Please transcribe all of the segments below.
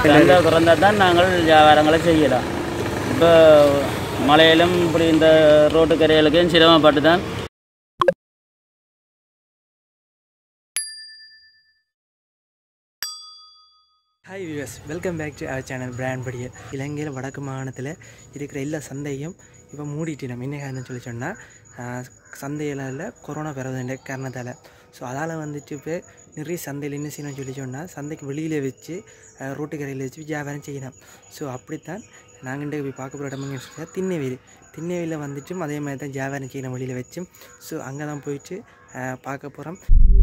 சந்தை திறந்தால் தான் நாங்கள் வியாபாரங்களை செய்யலாம் இப்போ மழையிலும் இப்படி இந்த ரோட்டு கரைகளுக்கும் சிரமப்பட்டு தான் hi viewers welcome back to அவர் சேனல் பிராண்ட் படிய இலங்கையில் வடக்கு மாகாணத்தில் இருக்கிற எல்லா சந்தையும் இப்போ மூடிட்டினோம் என்ன காரணம் சொல்லி சொன்னால் சந்தையில் கொரோனா பரவுதுன்ற காரணத்தால் ஸோ அதால் வந்துட்டு இப்போ நிறைய சந்தையில் என்ன செய்யணும்னு சொல்லி சொன்னால் சந்தைக்கு வெளியில் வச்சு அஹ், ரோட்டு கரையில் வச்சு வியாபாரம் செய்யணும் ஸோ அப்படித்தான் நாங்கள் இன்றைக்கு போய் பார்க்க போகிற இடம்னு சொன்னால் திண்ணவேலி திண்ணவேலியில் வந்துட்டும் அதே மாதிரி தான் வியாபாரம் செய்யணும் வெளியில் வச்சு ஸோ அங்கே தான் போயிட்டு அஹ், பார்க்க போகிறோம்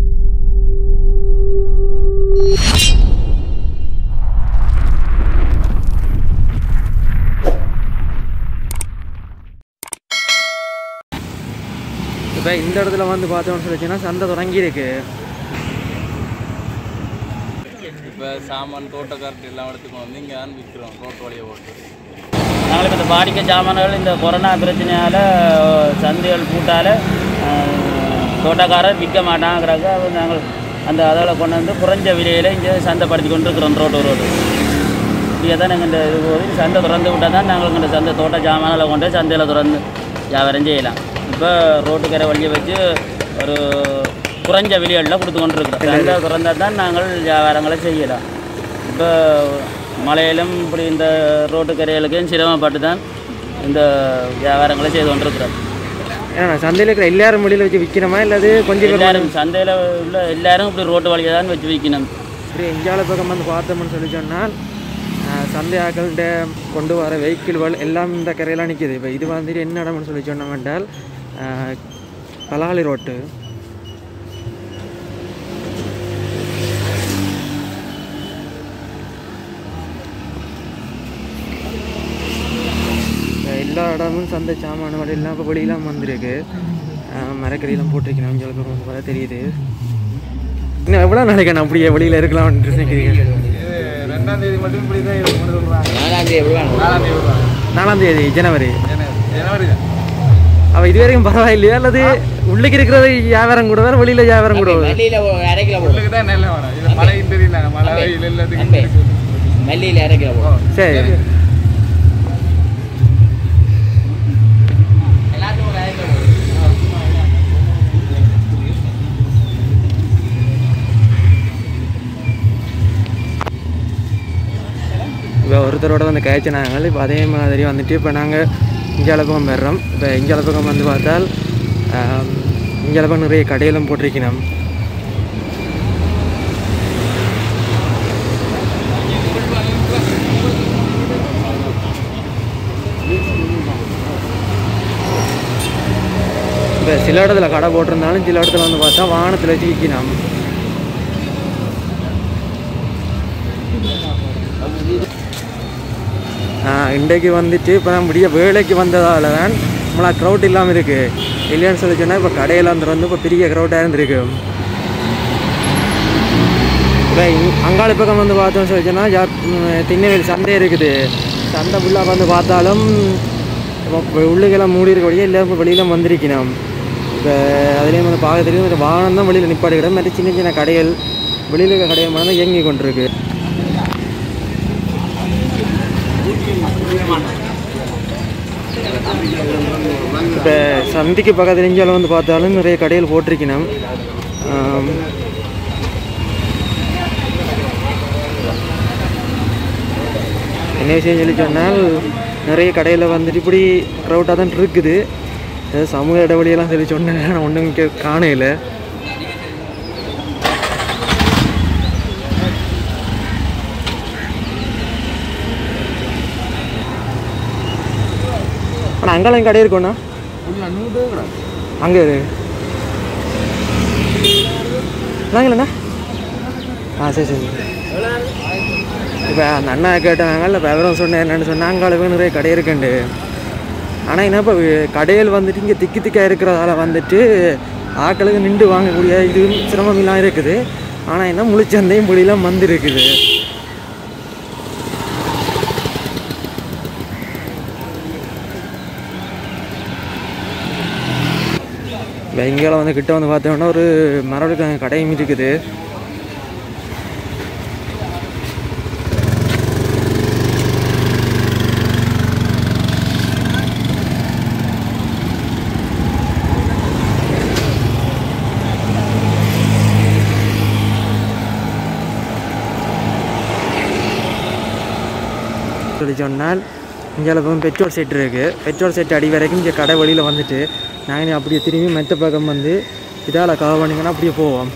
இப்போ இந்த இடத்துல வந்து பார்த்தோம்னு சொல்லிச்சுன்னா சந்தை தொடங்கியிருக்கு இப்போ சாமான் தோட்டக்காரட்டு எல்லாம் எடுத்துக்கணும் வந்து இங்கே தான் விற்கிறோம் ரோட்டு வழியை போட்டு நாங்கள் இப்போ இந்த வாடிக்கை சாமான்கள் இந்த கொரோனா பிரச்சனையால் சந்தைகள் பூட்டால் தோட்டக்காரர் விற்க மாட்டாங்கிறாங்க அது நாங்கள் அந்த அதில் கொண்டு வந்து குறைஞ்ச விலையில் இங்கே சந்தைப்படுத்தி கொண்டு இருக்கிறோம் ரோட்டு ரோடு இங்கே தான் நாங்கள் இந்த இது போது சந்தை திறந்து விட்டால் தான் நாங்கள் இந்த சந்தை தோட்ட சாமான்களை கொண்டு போய் சந்தையில் திறந்து வியாபாரம் செய்யலாம் இப்போ ரோட்டுக்கரை வழியை வச்சு ஒரு குறைஞ்ச விலைகளில் கொடுத்து கொண்டு இருக்கிறோம் சந்தை திறந்தால் தான் நாங்கள் வியாபாரங்களை செய்யலாம் இப்போ மழையிலும் இப்படி இந்த ரோட்டு கரைகளுக்கும் சிரமப்பட்டு தான் இந்த வியாபாரங்களை செய்து கொண்டிருக்கிறோம் ஏன்னா சந்தையில் இருக்கிற எல்லாரும் வெளியில் வச்சு விற்கிறோமா இல்லாது கொஞ்சம் பேர் எல்லாரும் சந்தையில் உள்ள எல்லாரும் இப்படி ரோட்டு வழியை தான் வச்சு விற்கணும் இப்படி எங்கேயால பக்கம் வந்து பார்த்தோம்னு சொல்லி சொன்னால் ஆஹ், சந்தை ஆக்கள்கிட்ட கொண்டு வர வெஹிக்கிள்கள் எல்லாம் இந்த கரையெல்லாம் நிற்கிது இப்போ இது வந்துட்டு என்ன இடம்னு சொல்லி சொன்னோம் என்றால் ஆஹ், பலாலி ரோட்டு இப்ப எல்லா இடமும் சந்தை சாமான்கள் எல்லாம் இப்போ வெளியெல்லாம் வந்திருக்கு ஆஹ், மரக்கறியெல்லாம் போட்டிருக்கணும் இங்கே பக்கம் வந்து பார்த்தா தெரியுது இன்னும் எவ்வளோ நாளைக்கு நான் அப்படியே வெளியில் இருக்கலாம்னு நினைக்கிறீங்க ரெண்டாம் தேதி மட்டும் இப்படி தான் கொண்டு சொல்கிறாங்க நாலாம் தேதி நாலாம் தேதி விடுவாங்க நாலாம் தேதி ஜனவரி ஜனவரி தான் அவ இது வரைக்கும் பரவாயில்லையா அல்லது உள்ளுக்கு இருக்கிறது வியாபாரம் கூட வேற வெளியில வியாபாரம் கூட வருது? உங்களுக்கு தான் நெல்லை வரும் இது மழையும் தெரியல மழை வெயில் எல்லாத்துக்கும் மல்லியில் அரை கிலோ போடும் சரி எல்லாத்துக்கும் ஒரு அரை கிலோ போடும் இப்போ ஒருத்தரோட வந்து கழிச்சினாங்க இப்போ அதே மாதிரி வந்துட்டு இப்போ நாங்கள் இஞ்சாலப்பக்கம் வர்றோம் இப்போ இஞ்சாலப்பக்கம் வந்து பார்த்தால் இஞ்சாலப்பக்கம் நிறைய கடையெல்லாம் போட்டிருக்கணும் இப்போ சில இடத்துல கடை போட்டிருந்தாலும் சில இடத்துல வந்து பார்த்தா வாகனத்தில் வச்சு விற்கணும் இன்றைக்கு வந்துட்டு இப்போ நான் முடிய வேலைக்கு வந்ததால் தான் நம்மளா க்ரௌட் இல்லாமல் இருக்குது இல்லைன்னு சொல்லி சொன்னால் இப்போ கடையெல்லாம் திறந்து இப்போ பெரிய க்ரௌட்டாக இருந்திருக்கு இப்போ இங்- அங்காள பக்கம் வந்து பார்த்தோம்னு சொல்லி சொன்னால் ஜா திண்ணவேல் சந்தை இருக்குது சந்தை ஃபுல்லாக வந்து பார்த்தாலும் இப்போ உள்ளுக்கெல்லாம் மூடி இருக்கக்கூடிய எல்லாம் இப்போ வெளியில் வந்திருக்கணும் இப்போ அதுலேயும் வந்து பார்க்க தெரியும் இந்த வாகனம் தான் வெளியில் நிப்பாடுகிறோம் மற்ற சின்ன சின்ன கடைகள் வெளியில் இருக்க கடைகள் மட்டும் தான் இயங்கி கொண்டிருக்கு இப்போ சந்திக்கு பக்கத்துல இஞ்சால வந்து பார்த்தாலும் நிறைய கடைகள் போட்டிருக்கணும் ஆம். என்ன விஷயம் சொல்லி சொன்னால் நிறைய கடையில் வந்துட்டு இப்படி க்ரௌட்டாக தான் இருக்குது ஏதோ சமூக இடைவெளியெல்லாம் சொல்லி சொன்னேன் நான் ஒன்றும் இங்கே காணையில் ஆனால் அங்கெல்லாம் கடை இருக்கும்ண்ணா அங்கே இரு நாங்களண்ணா ஆ சரி சரி இப்போ அந்த அண்ணா கேட்டாங்க இல்லை விவரம் சொன்னேன் என்னென்னு சொன்னால் அங்கே நிறைய கடை இருக்குண்டு ஆனால் என்ன இப்போ கடையில் வந்துட்டு இங்கே திக்கி திக்காக இருக்கிறதால வந்துட்டு ஆட்களுக்கு நின்று வாங்கக்கூடிய இது சிரமமெல்லாம் இருக்குது ஆனால் என்ன முழிச்சந்தையும் புளியெல்லாம் வந்து இருக்குது இங்கெல்லாம் வந்து கிட்ட வந்து பார்த்தோம்னா ஒரு மரபுக்கு கடையும் இருக்குது சொல்லி சொன்னால் இங்கே இப்போ பெட்ரோல் செட் இருக்குது பெட்ரோல் செட் அடி வரைக்கும் இங்கே கடை வழியில் வந்துட்டு நாங்கள் அப்படியே திரும்பி மெத்த பக்கம் வந்து இதால் கவர் பண்ணிங்கன்னா அப்படியே போவோம்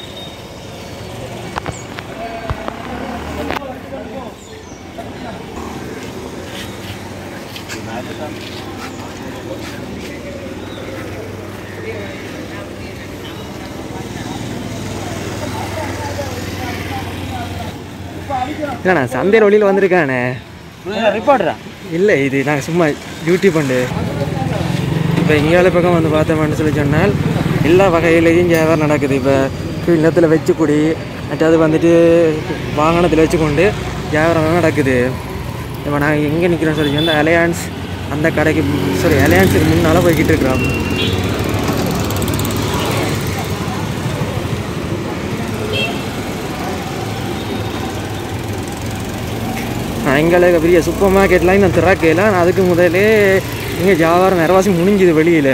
இல்லைண்ணா சந்தையில் வழியில் வந்திருக்கானே ரிப்போர்ட்டரா இல்லை இது நாங்கள் சும்மா யூடியூப் உண்டு இப்போ இங்கால பக்கம் வந்து பார்த்தோம்னு சொல்லி சொன்னால் எல்லா வகையிலையும் வியாபாரம் நடக்குது இப்போ நிலத்தில் வச்சுக்குடி மற்றது வந்துட்டு வாகனத்தில் வச்சுக்கொண்டு வியாபாரம் நடக்குது இப்போ நாங்கள் எங்கே நிற்கிறோம் சொல்லி சொன்னால் அலையான்ஸ் அந்த கடைக்கு சாரி அலையான்ஸுக்கு முன்னால் போய்கிட்டு இருக்கிறோம் எங்களுக்கு பெரிய சூப்பர் மார்க்கெட்லாம் இன்னும் திறக்கலாம் அதுக்கு முதலே இங்கே வியாபாரம் நிறவாசி முடிஞ்சுது வெளியில்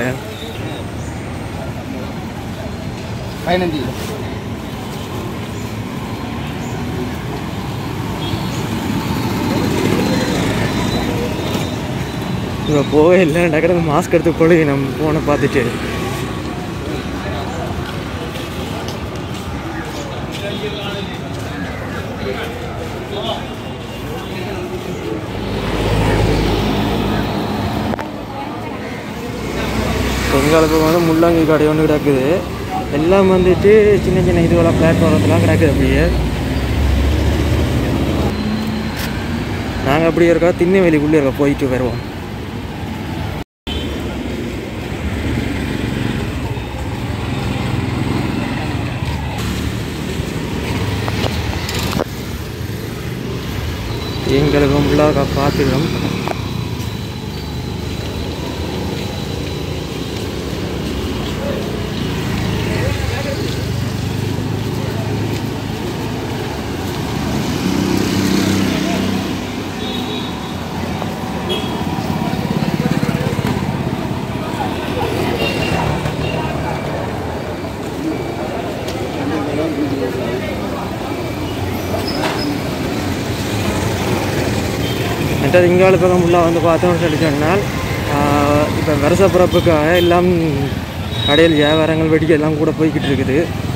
பதினஞ்சு இங்கே போகவே இல்லை டக்குனு மாஸ்க் எடுத்து போய் நம்ம போனை பார்த்துட்டு எங்களுக்கு வந்து முள்ளங்கி கடை ஒன்று கிடக்குது எல்லாம் வந்துட்டு சின்ன சின்ன இதுவெல்லாம் பிளாட்ஃபாரத்துலாம் கிடக்குது அப்படியே நாங்கள் அப்படியே இருக்கோம் திண்ணவெளிக்குள்ளே இருக்கோம் போயிட்டு வருவோம் எங்களுக்கும் உள்ளாக பார்த்துக்கிறோம் மற்றது இங்கால பக்கம் ஃபுல்லாக வந்து பார்த்தோம்னு சொல்லி சொன்னால் இப்போ வருஷ பிறப்புக்காக எல்லாம் கடையில் வியாபாரங்கள் வெடிக்க எல்லாம் கூட போய்கிட்டு இருக்குது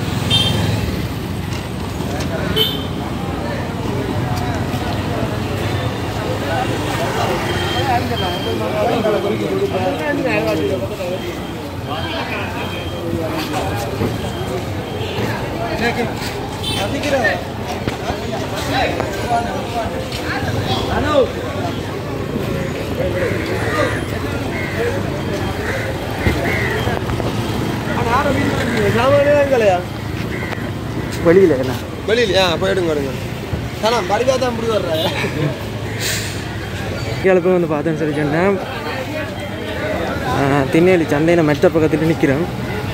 வெளியில் என்ன வெளியில் ஆ போயிடுங்க எடுங்க தானா படிக்கா தான் இப்படி வர்ற இங்கால போய் வந்து பார்த்தோன்னு சொல்லி சொன்னால் திண்ணேலி சந்தையில் மெட்ட பக்கத்தில் நிற்கிறோம்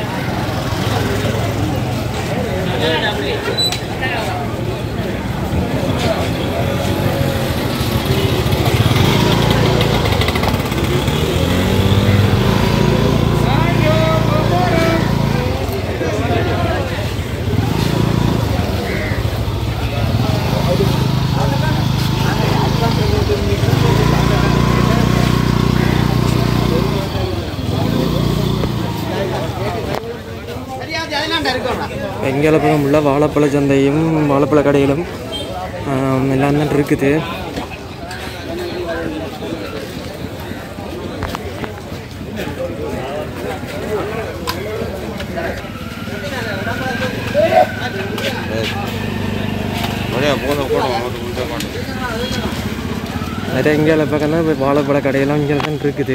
எங்கால பக்கம் உள்ள வாழைப்பழ சந்தையும் வாழைப்பழ கடைகளும் ஆம், எல்லாம் தான் இருக்குது நிறைய எங்கால பக்கம் தான் இப்ப வாழைப்பழ கடையெல்லாம் இங்கே தான் இருக்குது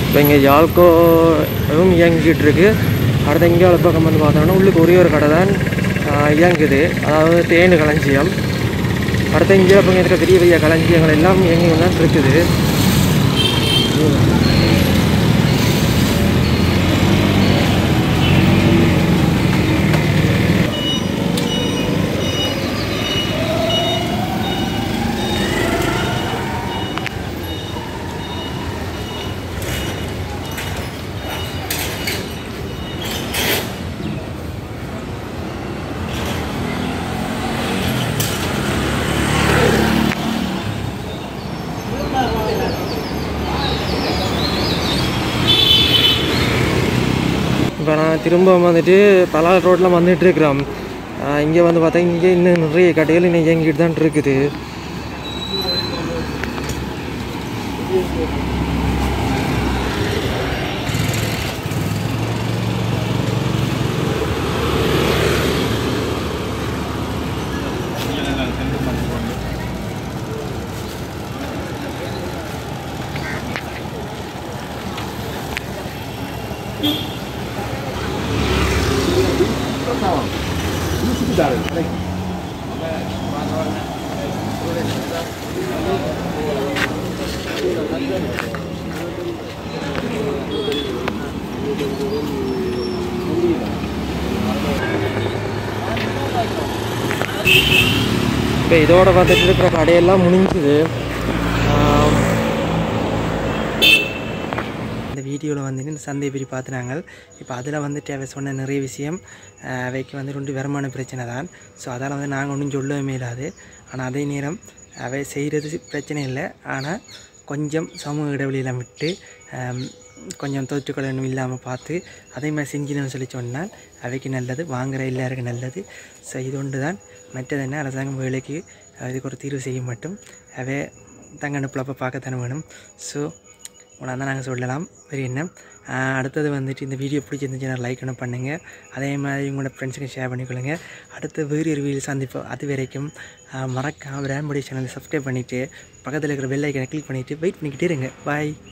இப்போ இங்கே யாழ்கோவும் இயங்கிட்டு இருக்கு அடுத்த இங்கே பக்கம் வந்து பார்த்தோம்னா உள்ளுக்கு ஒரே ஒரு கடை தான் ஆஹ், இயங்குது அதாவது தேனு களஞ்சியம் அடுத்த இங்கே பக்கம் இருக்கிற பெரிய பெரிய களஞ்சியங்கள் எல்லாம் இயங்கி தான் இருக்குது இப்போ நான் திரும்ப வந்துட்டு பலால் ரோட்டில் வந்துட்டு இருக்கிறோம் இங்கே வந்து பார்த்தா இங்கே இன்னும் நிறைய கடைகள் இன்னும் இயங்கிட்டு தான் இருக்குது இப்போ இதோட வந்துட்டு இருக்கிற கடையெல்லாம் முடிஞ்சுது ஆம். இந்த வீடியோவில் வந்துட்டு இந்த சந்தை பிரி பார்த்துனாங்க இப்போ அதில் வந்துட்டு அவை சொன்ன நிறைய விஷயம் அஹ், அவைக்கு வந்து ரெண்டு வருமான பிரச்சனை தான் ஸோ அதால் வந்து நாங்கள் ஒன்றும் சொல்லவே இல்லாது ஆனால் அதே நேரம் அவை செய்கிறது பிரச்சனை இல்லை ஆனால் கொஞ்சம் சமூக இடைவெளியில் விட்டு ஆம், கொஞ்சம் தொற்றுக்கொள்ளணும் இல்லாமல் பார்த்து அதே மாதிரி செஞ்சினு சொல்லி சொன்னால் அவைக்கு நல்லது வாங்குற எல்லாருக்கும் நல்லது ஸோ இது ஒன்று தான் மற்றது என்ன அரசாங்கம் வேலைக்கு அஹ், இதுக்கு ஒரு தீர்வு செய்ய மட்டும் அவை தங்க அனுப்பில் பார்க்கத்தானே வேணும் ஸோ உடனே தான் நாங்கள் சொல்லலாம் வேறு என்ன ஆஹ் அடுத்தது வந்துட்டு இந்த வீடியோ பிடிச்சிருந்துச்சுன்னா லைக் ஒன்று பண்ணுங்கள் அதே மாதிரி உங்களோட ஃப்ரெண்ட்ஸுக்கு ஷேர் பண்ணிக்கொள்ளுங்க அடுத்த வேறு ஒரு வீடியோ சந்திப்போம் அது வரைக்கும் மறக்காம பிராண்ட் சேனலை சப்ஸ்கிரைப் பண்ணிவிட்டு பக்கத்தில் இருக்கிற பெல் ஐக்கனை கிளிக் பண்ணிவிட்டு வெயிட் பண்ணிக்கிட்டே இருங்க பாய்